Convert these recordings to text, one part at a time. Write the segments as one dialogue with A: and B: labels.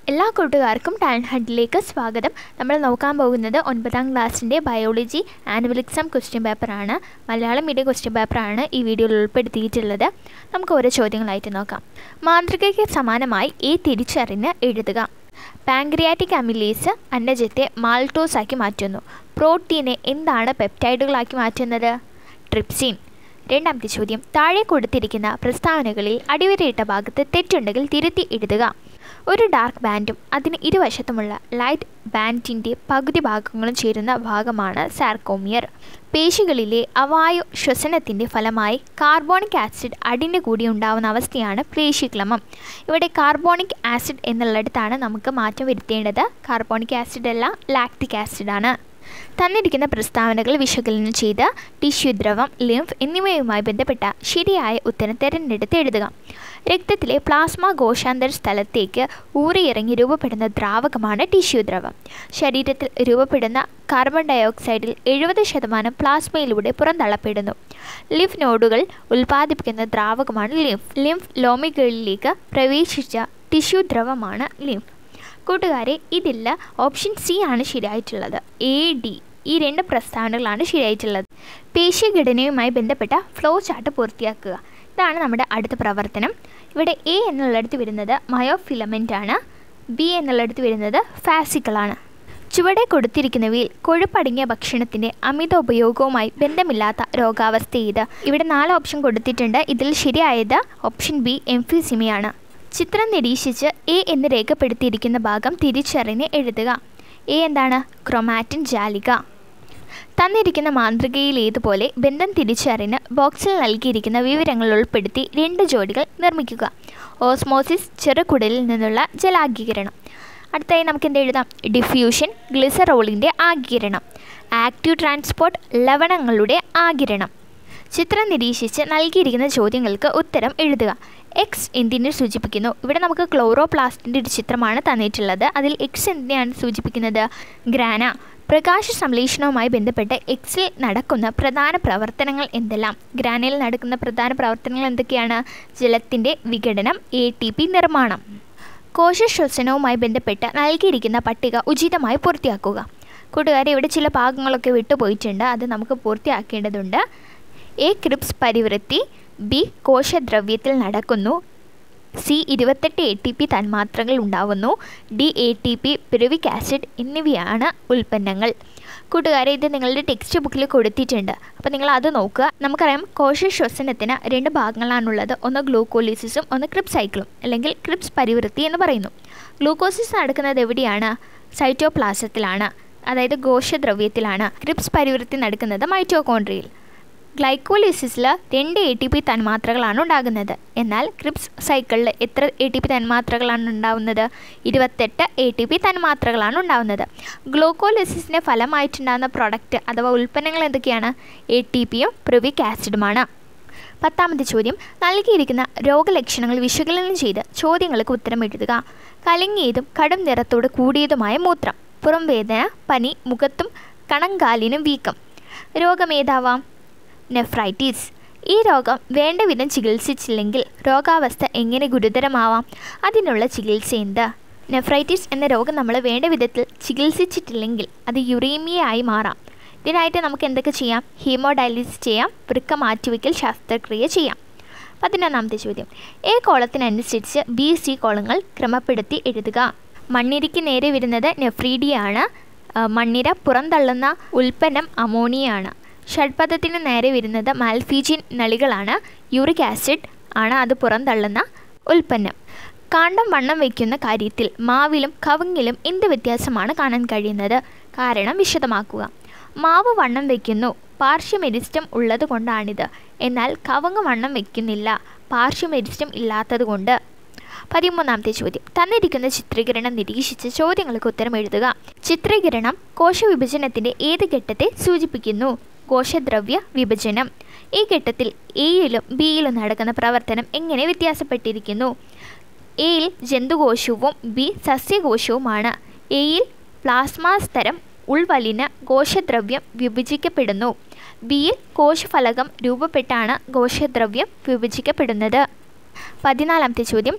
A: എല്ലാ കൂട്ടുകാർക്കും ടാലൻറ്റ് ഹണ്ടിലേക്ക് സ്വാഗതം നമ്മൾ നോക്കാൻ പോകുന്നത് ഒൻപതാം ക്ലാസ്സിൻ്റെ ബയോളജി ആനുവൽ എക്സാം ക്വസ്റ്റ്യൻ പേപ്പറാണ് മലയാളം മീഡിയം ക്വസ്റ്റ്യൻ പേപ്പറാണ് ഈ വീഡിയോയിൽ ഉൾപ്പെടുത്തിയിട്ടുള്ളത് നമുക്ക് ഓരോ ചോദ്യങ്ങളായിട്ട് നോക്കാം മാതൃകയ്ക്ക് സമാനമായി ഈ തിരിച്ചറിഞ്ഞ് എഴുതുക പാങ്ക്രിയാറ്റിക് അമിലേസ് അന്നജത്തെ മാൾട്ടോസാക്കി മാറ്റുന്നു പ്രോട്ടീനെ എന്താണ് പെപ്റ്റൈഡുകളാക്കി മാറ്റുന്നത് ട്രിപ്സിൻ രണ്ടാമത്തെ ചോദ്യം താഴെ കൊടുത്തിരിക്കുന്ന പ്രസ്താവനകളിൽ അടിവരയിട്ട ഭാഗത്ത് തെറ്റുണ്ടെങ്കിൽ തിരുത്തി എഴുതുക ഒരു ഡാർക്ക് ബാൻഡും അതിന് ഇരുവശത്തുമുള്ള ലൈറ്റ് ബാൻഡിൻ്റെ പകുതി ഭാഗങ്ങളും ചേരുന്ന ഭാഗമാണ് സാർക്കോമിയർ പേശികളിലെ അവായു ശ്വസനത്തിൻ്റെ ഫലമായി കാർബോണിക് ആസിഡ് അടിഞ്ഞു കൂടി ഉണ്ടാവുന്ന അവസ്ഥയാണ് പേശിക്ലമം ഇവിടെ കാർബോണിക് ആസിഡ് എന്നുള്ളിടത്താണ് നമുക്ക് മാറ്റം വരുത്തേണ്ടത് കാർബോണിക് ആസിഡ് അല്ല ലാക്റ്റിക് ആസിഡാണ് തന്നിരിക്കുന്ന പ്രസ്താവനകൾ വിശകലനം ചെയ്ത് ടിഷ്യൂ ദ്രവം ലിംഫ് എന്നിവയുമായി ബന്ധപ്പെട്ട ശരിയായ ഉത്തരം തിരഞ്ഞെടുത്ത് എഴുതുക രക്തത്തിലെ പ്ലാസ്മ കോശാന്തര സ്ഥലത്തേക്ക് ഊറിയിറങ്ങി രൂപപ്പെടുന്ന ദ്രാവകമാണ് ടിഷ്യൂ ദ്രവം ശരീരത്തിൽ രൂപപ്പെടുന്ന കാർബൺ ഡയോക്സൈഡിൽ എഴുപത് ശതമാനം പ്ലാസ്മയിലൂടെ പുറന്തള്ളപ്പെടുന്നു ലിംഫ് നോഡുകൾ ഉൽപ്പാദിപ്പിക്കുന്ന ദ്രാവകമാണ് ലിംഫ് ലിംഫ് ലോമികളിലേക്ക് പ്രവേശിച്ച ടിഷ്യൂ ദ്രവമാണ് ലിംഫ് കൂട്ടുകാരെ ഇതില്ല ഓപ്ഷൻ സി ആണ് ശരിയായിട്ടുള്ളത് എ ഡി ഈ രണ്ട് പ്രസ്താവനകളാണ് ശരിയായിട്ടുള്ളത് പേശീഘടനയുമായി ബന്ധപ്പെട്ട ഫ്ലോ ചാർട്ട് പൂർത്തിയാക്കുക ഇതാണ് നമ്മുടെ അടുത്ത പ്രവർത്തനം ഇവിടെ എ എന്നുള്ളിടത്ത് വരുന്നത് മയോഫിലമെൻ്റ് ആണ് ബി എന്നുള്ളിടത്ത് വരുന്നത് ഫാസിക്കളാണ് ചുവടെ കൊടുത്തിരിക്കുന്നവയിൽ കൊഴുപ്പടങ്ങിയ ഭക്ഷണത്തിൻ്റെ അമിത ഉപയോഗവുമായി ബന്ധമില്ലാത്ത രോഗാവസ്ഥ ഇത് ഇവിടെ നാല് ഓപ്ഷൻ കൊടുത്തിട്ടുണ്ട് ഇതിൽ ശരിയായത് ഓപ്ഷൻ ബി എംഫിസിമിയാണ് ചിത്രം നിരീക്ഷിച്ച് എ എന്ന് രേഖപ്പെടുത്തിയിരിക്കുന്ന ഭാഗം തിരിച്ചറിഞ്ഞ് എഴുതുക എ എന്താണ് ക്രൊമാറ്റിൻ ജാലിക തന്നിരിക്കുന്ന മാതൃകയിലേതുപോലെ ബന്ധം തിരിച്ചറിഞ്ഞ് ബോക്സിൽ നൽകിയിരിക്കുന്ന വിവരങ്ങൾ ഉൾപ്പെടുത്തി രണ്ട് ജോഡികൾ നിർമ്മിക്കുക ഓസ്മോസിസ് ചെറുകുടലിൽ നിന്നുള്ള ജലാഗീകരണം അടുത്തായി നമുക്ക് എന്ത് എഴുതാം ഡിഫ്യൂഷൻ ഗ്ലിസറോളിൻ്റെ ആഗിരണം ആക്റ്റീവ് ട്രാൻസ്പോർട്ട് ലവണങ്ങളുടെ ആഗിരണം ചിത്രം നിരീക്ഷിച്ച് നൽകിയിരിക്കുന്ന ചോദ്യങ്ങൾക്ക് ഉത്തരം എഴുതുക എക്സ് എന്തിനെ സൂചിപ്പിക്കുന്നു ഇവിടെ നമുക്ക് ക്ലോറോപ്ലാസ്റ്റിൻ്റെ ഒരു ചിത്രമാണ് തന്നിട്ടുള്ളത് അതിൽ എക്സ് എന്തിനാണ് സൂചിപ്പിക്കുന്നത് ഗ്രാന പ്രകാശ സംശ്ലേഷണവുമായി ബന്ധപ്പെട്ട് എക്സിൽ നടക്കുന്ന പ്രധാന പ്രവർത്തനങ്ങൾ എന്തെല്ലാം ഗ്രാനയിൽ നടക്കുന്ന പ്രധാന പ്രവർത്തനങ്ങൾ എന്തൊക്കെയാണ് ജലത്തിൻ്റെ വിഘടനം എ ടി പി നിർമ്മാണം കോശശ്വസനവുമായി ബന്ധപ്പെട്ട് നൽകിയിരിക്കുന്ന പട്ടിക ഉചിതമായി പൂർത്തിയാക്കുക കൂട്ടുകാരെ ഇവിടെ ചില ഭാഗങ്ങളൊക്കെ വിട്ടുപോയിട്ടുണ്ട് അത് നമുക്ക് പൂർത്തിയാക്കേണ്ടതുണ്ട് എ ക്രിപ്സ് പരിവൃത്തി ബി കോശദ്രവ്യത്തിൽ നടക്കുന്നു സി ഇരുപത്തെട്ട് എ ടി പി തന്മാത്രകൾ ഉണ്ടാവുന്നു D A T P pyruvic acid എന്നിവയാണ് ഉൽപ്പന്നങ്ങൾ കൂട്ടുകാരെ ഇത് നിങ്ങളുടെ ടെക്സ്റ്റ് ബുക്കിൽ കൊടുത്തിട്ടുണ്ട് അപ്പോൾ നിങ്ങൾ അത് നോക്കുക നമുക്കറിയാം കോശശ്വസനത്തിന് രണ്ട് ഭാഗങ്ങളാണുള്ളത് ഒന്ന് ഗ്ലൂക്കോലിസിസും ഒന്ന് ക്രിപ്സ് സൈക്കിളും അല്ലെങ്കിൽ ക്രിപ്സ് പരിവൃത്തി എന്ന് പറയുന്നു ഗ്ലൂക്കോസിസ് നടക്കുന്നത് എവിടെയാണ് സൈറ്റോപ്ലാസത്തിലാണ് അതായത് കോശദ്രവ്യത്തിലാണ് ക്രിപ്സ് പരിവൃത്തി നടക്കുന്നത് മൈറ്റോകോൺട്രിയയിൽ ഗ്ലൈക്കോലിസിസിൽ രണ്ട് എ ടി പി തന്മാത്രകളാണ് ഉണ്ടാകുന്നത് എന്നാൽ ക്രിപ്സ് സൈക്കിളിൽ എത്ര എ ടി പി തന്മാത്രകളാണ് ഉണ്ടാകുന്നത് ഇരുപത്തെട്ട് എ ടി പി തന്മാത്രകളാണ് ഉണ്ടാകുന്നത് ഗ്ലൂക്കോലിസിസിൻ്റെ ഫലമായിട്ടുണ്ടാകുന്ന പ്രൊഡക്റ്റ് അഥവാ ഉൽപ്പന്നങ്ങൾ എന്തൊക്കെയാണ് എ ടി പിയും പ്രിവിക് ആസിഡുമാണ് പത്താമത്തെ ചോദ്യം നൽകിയിരിക്കുന്ന രോഗലക്ഷണങ്ങൾ വിശകലനം ചെയ്ത് ചോദ്യങ്ങൾക്ക് ഉത്തരം എഴുതുക കലങ്ങിയതും കടും നിറത്തോട് കൂടിയതുമായ മൂത്രം പുറം വേദന പനി മുഖത്തും കണങ്കാലിനും വീക്കം രോഗമേതാവാം നെഫ്രൈറ്റിസ് ഈ രോഗം വേണ്ട വിധം ചികിത്സിച്ചില്ലെങ്കിൽ രോഗാവസ്ഥ എങ്ങനെ ഗുരുതരമാവാം അതിനുള്ള ചികിത്സ എന്ത് നെഫ്രൈറ്റിസ് എന്ന രോഗം നമ്മൾ വേണ്ട വിധത്തിൽ ചികിത്സിച്ചിട്ടില്ലെങ്കിൽ അത് യുറീമിയയായി മാറാം ഇതിനായിട്ട് നമുക്ക് എന്തൊക്കെ ചെയ്യാം ഹീമോഡയാലിസിസ് ചെയ്യാം വൃക്ക മാറ്റിവെക്കൽ ശസ്ത്രക്രിയ ചെയ്യാം പതിനൊന്നാമത്തെ ചോദ്യം എ കോളത്തിനനുസരിച്ച് ബി സി കോളങ്ങൾ ക്രമപ്പെടുത്തി എഴുതുക മണ്ണിരയ്ക്ക് നേരെ വരുന്നത് നെഫ്രീഡിയാണ് മണ്ണിര പുറന്തള്ളുന്ന ഉൽപ്പന്നം അമോണിയാണ് ഷഡ്പഥത്തിന് നേരെ വരുന്നത് മാൽഫീജിൻ നളികളാണ് യൂറിക് ആസിഡ് ആണ് അത് പുറന്തള്ളുന്ന ഉൽപ്പന്നം കാണ്ടം വണ്ണം വയ്ക്കുന്ന കാര്യത്തിൽ മാവിലും കവുങ്ങിലും എന്ത് വ്യത്യാസമാണ് കാണാൻ കഴിയുന്നത് കാരണം വിശദമാക്കുക മാവ് വണ്ണം വയ്ക്കുന്നു പാർശ്വമെരിസ്റ്റം ഉള്ളത് കൊണ്ടാണിത് എന്നാൽ കവുങ്ങ് വണ്ണം വയ്ക്കുന്നില്ല പാർശ്വമെരിസ്റ്റം ഇല്ലാത്തതുകൊണ്ട് പതിമൂന്നാമത്തെ ചോദ്യം തന്നിരിക്കുന്ന ചിത്രീകരണം നിരീക്ഷിച്ച് ചോദ്യങ്ങൾക്ക് ഉത്തരം എഴുതുക ചിത്രീകരണം കോശവിഭജനത്തിൻ്റെ ഏത് ഘട്ടത്തെ സൂചിപ്പിക്കുന്നു കോശദ്രവ്യ വിഭജനം ഈ ഘട്ടത്തിൽ എയിലും ബിയിലും നടക്കുന്ന പ്രവർത്തനം എങ്ങനെ വ്യത്യാസപ്പെട്ടിരിക്കുന്നു എയിൽ ജന്തുകോശവും ബി സസ്യകോശവുമാണ് എയിൽ പ്ലാസ്മ സ്തരം ഉൾവലിന് കോശദ്രവ്യം വിഭജിക്കപ്പെടുന്നു ബിയിൽ കോശഫലകം രൂപപ്പെട്ടാണ് കോശദ്രവ്യം വിഭജിക്കപ്പെടുന്നത് പതിനാലാമത്തെ ചോദ്യം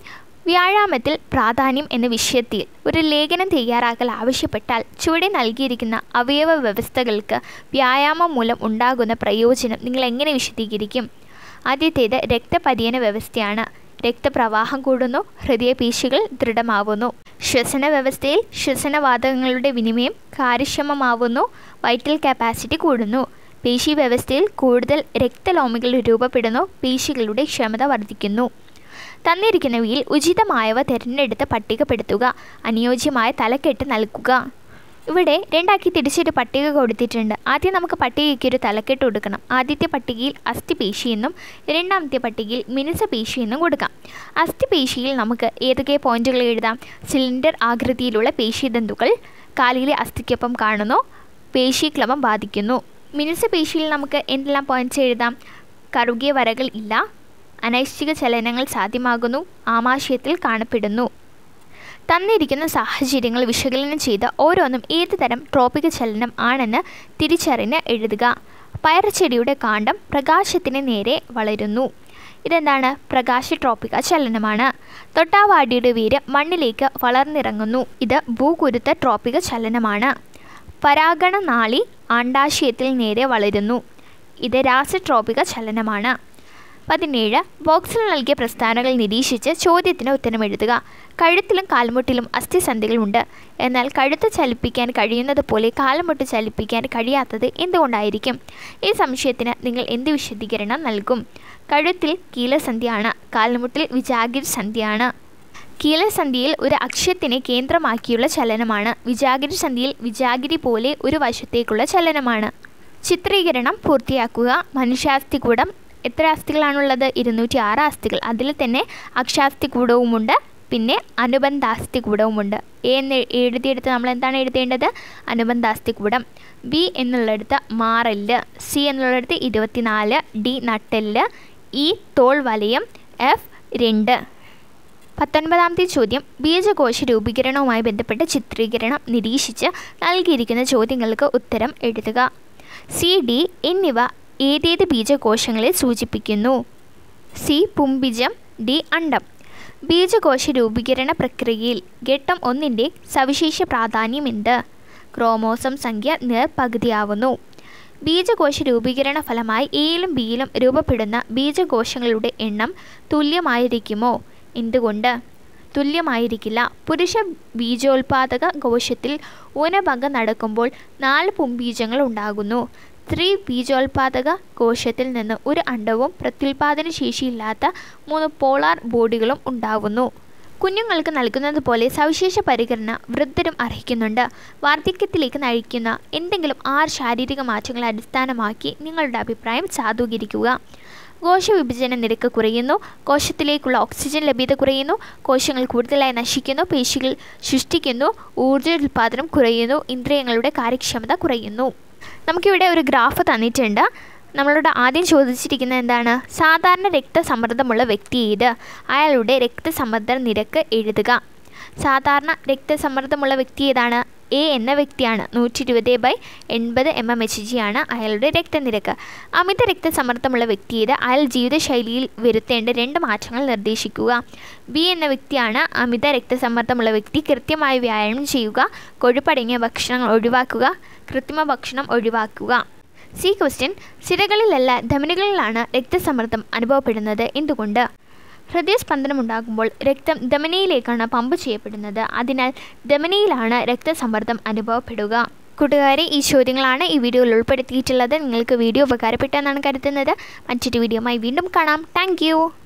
A: വ്യായാമത്തിൽ പ്രാധാന്യം എന്ന വിഷയത്തിൽ ഒരു ലേഖനം തയ്യാറാക്കൽ ആവശ്യപ്പെട്ടാൽ ചുവടെ നൽകിയിരിക്കുന്ന അവയവ വ്യവസ്ഥകൾക്ക് വ്യായാമം മൂലം ഉണ്ടാകുന്ന പ്രയോജനം നിങ്ങൾ എങ്ങനെ വിശദീകരിക്കും ആദ്യത്തേത് രക്തപര്യന വ്യവസ്ഥയാണ് രക്തപ്രവാഹം കൂടുന്നു ഹൃദയപേശികൾ ദൃഢമാവുന്നു ശ്വസന വ്യവസ്ഥയിൽ ശ്വസനവാതകങ്ങളുടെ വിനിമയം കാര്യക്ഷമമാവുന്നു വൈറ്റൽ കപ്പാസിറ്റി കൂടുന്നു പേശി വ്യവസ്ഥയിൽ കൂടുതൽ രക്തലോമികൾ രൂപപ്പെടുന്നു പേശികളുടെ ക്ഷമത വർദ്ധിക്കുന്നു തന്നിരിക്കുന്നവയിൽ ഉചിതമായവ തിരഞ്ഞെടുത്ത് പട്ടികപ്പെടുത്തുക അനുയോജ്യമായ തലക്കെട്ട് നൽകുക ഇവിടെ രണ്ടാക്കി തിരിച്ചൊരു പട്ടിക കൊടുത്തിട്ടുണ്ട് ആദ്യം നമുക്ക് പട്ടികയ്ക്ക് ഒരു തലക്കെട്ട് കൊടുക്കണം ആദ്യത്തെ പട്ടികയിൽ അസ്ഥിപേശി എന്നും രണ്ടാമത്തെ പട്ടികയിൽ മിനുസപേശി എന്നും കൊടുക്കാം അസ്ഥിപേശിയിൽ നമുക്ക് ഏതൊക്കെ പോയിന്റുകൾ എഴുതാം സിലിണ്ടർ ആകൃതിയിലുള്ള പേശിതന്തുക്കൾ കാലിലെ അസ്ഥിക്കൊപ്പം കാണുന്നു പേശീക്ലമം ബാധിക്കുന്നു മിനുസപേശിയിൽ നമുക്ക് എന്തെല്ലാം പോയിന്റ്സ് എഴുതാം കറുകിയ വരകൾ ഇല്ല അനൈശ്ചിക ചലനങ്ങൾ സാധ്യമാകുന്നു ആമാശയത്തിൽ കാണപ്പെടുന്നു തന്നിരിക്കുന്ന സാഹചര്യങ്ങൾ വിശകലനം ചെയ്ത് ഓരോന്നും ഏത് തരം ട്രോപ്പിക ചലനം ആണെന്ന് തിരിച്ചറിഞ്ഞ് എഴുതുക പയർച്ചെടിയുടെ കാണ്ഡം പ്രകാശത്തിന് നേരെ വളരുന്നു ഇതെന്താണ് പ്രകാശ ട്രോപ്പിക ചലനമാണ് തൊട്ടാവാടിയുടെ വേര് മണ്ണിലേക്ക് വളർന്നിറങ്ങുന്നു ഇത് ഭൂകുരുത്ത ട്രോപ്പിക ചലനമാണ് പരാഗണനാളി ആണ്ടാശയത്തിൽ നേരെ വളരുന്നു ഇത് രാസട്രോപിക ചലനമാണ് പതിനേഴ് ബോക്സിൽ നൽകിയ പ്രസ്താവനകൾ നിരീക്ഷിച്ച് ചോദ്യത്തിന് ഉത്തരം എഴുതുക കഴുത്തിലും കാൽമുട്ടിലും അസ്ഥിസന്ധികളുണ്ട് എന്നാൽ കഴുത്ത് ചലിപ്പിക്കാൻ കഴിയുന്നത് പോലെ കാൽമുട്ട് ചലിപ്പിക്കാൻ കഴിയാത്തത് എന്തുകൊണ്ടായിരിക്കും ഈ സംശയത്തിന് നിങ്ങൾ എന്ത് വിശദീകരണം നൽകും കഴുത്തിൽ കീലസന്ധിയാണ് കാൽമുട്ടിൽ വിജാഗിരി സന്ധിയാണ് കീലസന്ധിയിൽ ഒരു അക്ഷത്തിനെ കേന്ദ്രമാക്കിയുള്ള ചലനമാണ് വിജാഗിരി സന്ധിയിൽ വിജാഗിരി പോലെ ഒരു വശത്തേക്കുള്ള ചലനമാണ് ചിത്രീകരണം പൂർത്തിയാക്കുക മനുഷ്യാസ്ഥികൂടം എത്ര അസ്ഥികളാണുള്ളത് ഇരുന്നൂറ്റി ആറ് അസ്ഥികൾ അതിൽ തന്നെ അക്ഷാസ്ഥികൂടവുമുണ്ട് പിന്നെ അനുബന്ധാസ്ഥികൂടവുമുണ്ട് എ എന്ന് എഴുതിയെടുത്ത് നമ്മൾ എന്താണ് എഴുതേണ്ടത് അനുബന്ധാസ്ഥികൂടം ബി എന്നുള്ളിടത്ത് മാറല് സി എന്നുള്ളിടത്ത് ഇരുപത്തിനാല് ഡി നട്ടെല്ല് ഇ തോൾ വലയം എഫ് രണ്ട് പത്തൊൻപതാമത്തെ ചോദ്യം ബീജകോശ രൂപീകരണവുമായി ബന്ധപ്പെട്ട ചിത്രീകരണം നിരീക്ഷിച്ച് നൽകിയിരിക്കുന്ന ചോദ്യങ്ങൾക്ക് ഉത്തരം എഴുതുക സി ഡി എന്നിവ ഏതേത് ബീജകോശങ്ങളെ സൂചിപ്പിക്കുന്നു സി പുംബിജം ഡി അണ്ഡം ബീജകോശ രൂപീകരണ പ്രക്രിയയിൽ ഘട്ടം ഒന്നിൻ്റെ സവിശേഷ പ്രാധാന്യമുണ്ട് ക്രോമോസം സംഖ്യ നേർപകുതിയാവുന്നു ബീജകോശ രൂപീകരണ ഫലമായി എയിലും ബിയിലും രൂപപ്പെടുന്ന ബീജകോശങ്ങളുടെ എണ്ണം തുല്യമായിരിക്കുമോ എന്തുകൊണ്ട് തുല്യമായിരിക്കില്ല പുരുഷ ബീജോൽപാദക കോശത്തിൽ ഊനഭംഗം നടക്കുമ്പോൾ നാല് പുംബീജങ്ങൾ ഉണ്ടാകുന്നു സ്ത്രീ ബീജോൽപാദക കോശത്തിൽ നിന്ന് ഒരു അണ്ഡവും പ്രത്യുൽപാദന ശേഷിയില്ലാത്ത മൂന്ന് പോളാർ ബോഡികളും ഉണ്ടാകുന്നു കുഞ്ഞുങ്ങൾക്ക് നൽകുന്നത് പോലെ സവിശേഷ പരിഗണന വൃദ്ധരും അർഹിക്കുന്നുണ്ട് വാർദ്ധക്യത്തിലേക്ക് നയിക്കുന്ന എന്തെങ്കിലും ആറ് ശാരീരിക മാറ്റങ്ങളെ അടിസ്ഥാനമാക്കി നിങ്ങളുടെ അഭിപ്രായം സാധൂകരിക്കുക കോശവിഭജന നിരക്ക് കുറയുന്നു കോശത്തിലേക്കുള്ള ഓക്സിജൻ ലഭ്യത കുറയുന്നു കോശങ്ങൾ കൂടുതലായി നശിക്കുന്നു പേശികൾ സൃഷ്ടിക്കുന്നു ഊർജ്ജോൽപാദനം കുറയുന്നു ഇന്ദ്രിയങ്ങളുടെ കാര്യക്ഷമത കുറയുന്നു നമുക്കിവിടെ ഒരു ഗ്രാഫ് തന്നിട്ടുണ്ട് നമ്മളോട് ആദ്യം ചോദിച്ചിരിക്കുന്നത് എന്താണ് സാധാരണ രക്തസമ്മർദ്ദമുള്ള വ്യക്തി ഏത് അയാളുടെ രക്തസമ്മർദ്ദ നിരക്ക് എഴുതുക സാധാരണ രക്തസമ്മർദ്ദമുള്ള വ്യക്തി ഏതാണ് എ എന്ന വ്യക്തിയാണ് നൂറ്റി ഇരുപത് ബൈ എൺപത് എം എം എച്ച് ജി ആണ് അയാളുടെ രക്തനിരക്ക് അമിത രക്തസമ്മർദ്ദമുള്ള വ്യക്തി ഏത് അയാൾ ജീവിതശൈലിയിൽ വരുത്തേണ്ട രണ്ട് മാറ്റങ്ങൾ നിർദ്ദേശിക്കുക ബി എന്ന വ്യക്തിയാണ് അമിത രക്തസമ്മർദ്ദമുള്ള വ്യക്തി കൃത്യമായി വ്യായാമം ചെയ്യുക കൊഴുപ്പടങ്ങിയ ഭക്ഷണങ്ങൾ ഒഴിവാക്കുക കൃത്രിമ ഭക്ഷണം ഒഴിവാക്കുക സി ക്വസ്റ്റ്യൻ സിരകളിലല്ല ധമനികളിലാണ് രക്തസമ്മർദ്ദം അനുഭവപ്പെടുന്നത് എന്തുകൊണ്ട് ഹൃദയസ്പന്ദനം ഉണ്ടാകുമ്പോൾ രക്തം ധമനിയിലേക്കാണ് പമ്പ് ചെയ്യപ്പെടുന്നത് അതിനാൽ ധമനിയിലാണ് രക്തസമ്മർദ്ദം അനുഭവപ്പെടുക കൂട്ടുകാരെ ഈ ചോദ്യങ്ങളാണ് ഈ വീഡിയോയിൽ ഉൾപ്പെടുത്തിയിട്ടുള്ളത് നിങ്ങൾക്ക് വീഡിയോ ഉപകാരപ്പെട്ടെന്നാണ് കരുതുന്നത് മറ്റൊരു വീഡിയോയുമായി വീണ്ടും കാണാം താങ്ക്